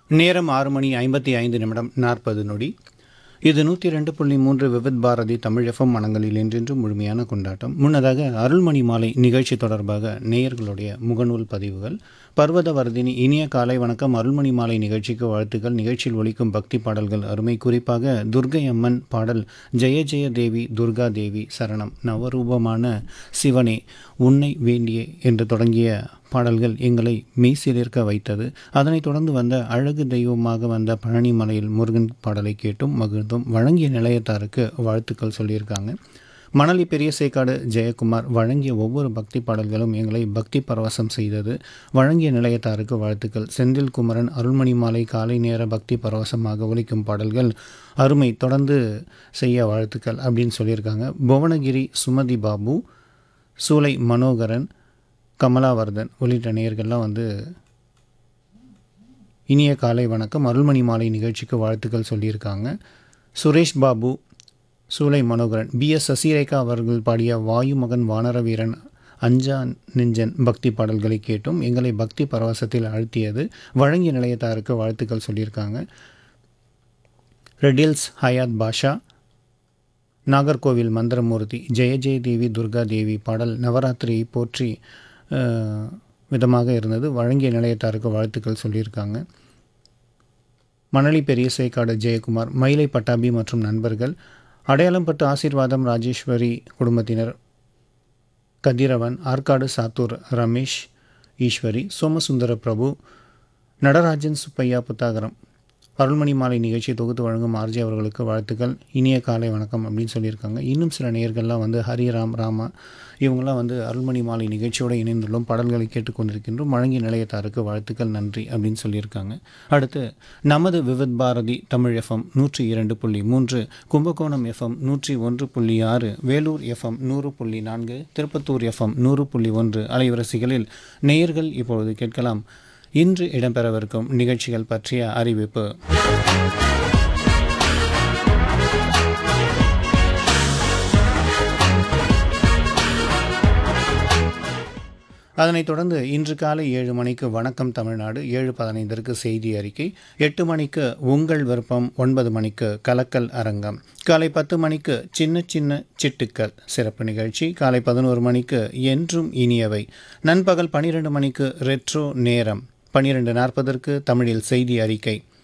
நேரம் ஆறு மணி ஐம்பத்தி ஐந்து நிமிடம் நாற்பது நொடி இது நூற்றி ரெண்டு புள்ளி மூன்று விவித் பாரதி தமிழ் எஃப்எம் மனங்களில் என்றென்றும் முழுமையான கொண்டாட்டம் முன்னதாக அருள்மணி மாலை நிகழ்ச்சி தொடர்பாக நேயர்களுடைய முகநூல் பதிவுகள் பர்வதவர்தினி இனிய காலை வணக்கம் அருள்மணி மாலை நிகழ்ச்சிக்கு வாழ்த்துக்கள் நிகழ்ச்சியில் ஒலிக்கும் பக்தி பாடல்கள் அருமை குறிப்பாக துர்கை அம்மன் பாடல் ஜெய ஜெய தேவி துர்கா தேவி சரணம் நவரூபமான சிவனே உன்னை வேண்டியே என்று தொடங்கிய பாடல்கள் எங்களை மெய்சிலிர்க்க வைத்தது அதனைத் தொடர்ந்து வந்த அழகு தெய்வமாக வந்த பழனி மலையில் முருகன் பாடலை கேட்டும் மகிழ்ந்தும் வழங்கிய நிலையத்தாருக்கு வாழ்த்துக்கள் சொல்லியிருக்காங்க மணலி பெரிய சேக்காடு ஜெயக்குமார் வழங்கிய ஒவ்வொரு பக்தி பாடல்களும் எங்களை பக்தி பரவசம் செய்தது வழங்கிய நிலையத்தாருக்கு வாழ்த்துக்கள் செந்தில் குமரன் அருள்மணி மாலை காலை நேர பக்தி பரவசமாக ஒலிக்கும் பாடல்கள் அருமை தொடர்ந்து செய்ய வாழ்த்துக்கள் அப்படின்னு சொல்லியிருக்காங்க புவனகிரி சுமதி பாபு சூலை மனோகரன் கமலாவர்தன் உள்ளிட்ட நேயர்கள்லாம் வந்து இனிய காலை வணக்கம் அருள்மணி மாலை நிகழ்ச்சிக்கு வாழ்த்துக்கள் சொல்லியிருக்காங்க சுரேஷ் பாபு சூலை மனோகரன் பி எஸ் சசிரேகா அவர்கள் பாடிய வாயு மகன் வானர வீரன் அஞ்சா நெஞ்சன் பக்தி பாடல்களை கேட்டும் எங்களை பக்தி பரவசத்தில் அழுத்தியது வழங்கிய நிலையத்தாருக்கு வாழ்த்துக்கள் சொல்லியிருக்காங்க ரெடில்ஸ் ஹயாத் பாஷா நாகர்கோவில் மந்திரமூர்த்தி ஜெய ஜெய தேவி துர்கா தேவி பாடல் நவராத்திரியை போற்றி அஹ், விதமாக இருந்தது வழங்கிய நிலையத்தாருக்கு வாழ்த்துக்கள் சொல்லியிருக்காங்க மணலி பெரிய சேக்காடு ஜெயக்குமார் மயிலை பட்டாபி மற்றும் நண்பர்கள் அடையாளம்பட்டு ஆசீர்வாதம் ராஜேஸ்வரி குடும்பத்தினர் கதிரவன் ஆற்காடு சாத்தூர் ரமேஷ் ஈஸ்வரி சோமசுந்தர பிரபு நடராஜன் சுப்பையா புத்தாகரம் அருள்மணி மாலை நிகழ்ச்சி தொகுத்து வழங்கும் ஆர்ஜி அவர்களுக்கு வாழ்த்துக்கள் இனிய காலை வணக்கம் அப்படின்னு சொல்லியிருக்காங்க இன்னும் சில நேயர்கள்லாம் வந்து ஹரிராம் ராமா இவங்கெல்லாம் வந்து அருள்மணி மாலை நிகழ்ச்சியோடு இணைந்துள்ளோம் பாடல்களை கேட்டுக்கொண்டிருக்கின்றோம் வழங்கிய நிலையத்தாருக்கு வாழ்த்துக்கள் நன்றி அப்படின்னு சொல்லியிருக்காங்க அடுத்து நமது விவித் பாரதி தமிழ் எஃப்எம் நூற்றி இரண்டு புள்ளி மூன்று கும்பகோணம் எஃப்எம் நூற்றி ஒன்று புள்ளி ஆறு வேலூர் எஃப்எம் நூறு புள்ளி நான்கு திருப்பத்தூர் எஃப்எம் நூறு புள்ளி ஒன்று அலைவரிசைகளில் நேயர்கள் இப்பொழுது கேட்கலாம் இன்று இடம்பெறவிருக்கும் நிகழ்ச்சிகள் பற்றிய அறிவிப்பு அதனைத் தொடர்ந்து இன்று காலை ஏழு மணிக்கு வணக்கம் தமிழ்நாடு ஏழு பதினைந்திற்கு செய்தி அறிக்கை எட்டு மணிக்கு உங்கள் விருப்பம் ஒன்பது மணிக்கு கலக்கல் அரங்கம் காலை பத்து மணிக்கு சின்ன சின்ன சிட்டுக்கள் சிறப்பு நிகழ்ச்சி காலை பதினோரு மணிக்கு என்றும் இனியவை நண்பகல் பன்னிரெண்டு மணிக்கு ரெட்ரோ நேரம் பன்னிரெண்டு நாற்பதற்கு தமிழில் செய்தி அறிக்கை